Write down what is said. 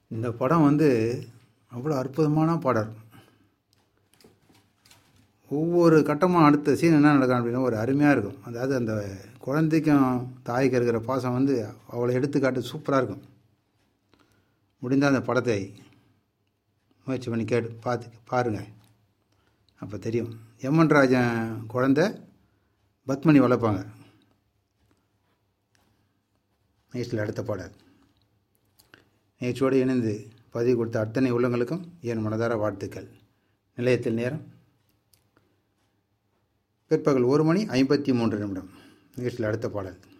இந்த படம் வந்து அவ்வளோ அற்புதமான பாடல் ஒவ்வொரு கட்டமாக அடுத்த சீன் என்ன நடக்கும் அப்படின்னா ஒரு அருமையாக இருக்கும் அதாவது அந்த குழந்தைக்கும் தாய்க்கு இருக்கிற பாசம் வந்து அவ்வளோ எடுத்துக்காட்டு சூப்பராக இருக்கும் முடிந்தால் அந்த படத்தை முயற்சி பண்ணி கேட்டு பார்த்து பாருங்கள் அப்போ தெரியும் எம்என் ராஜன் குழந்த பத்மனி வளர்ப்பாங்க நைஸில் அடுத்த பாடல் நிகழ்ச்சியோடு இணைந்து பதிவு கொடுத்த அத்தனை உள்ளங்களுக்கும் என் மனதார வாழ்த்துக்கள் நிலையத்தில் நேரம் பிற்பகல் ஒரு மணி ஐம்பத்தி மூன்று நிமிடம் நிகழ்ச்சியில் அடுத்த பாடல்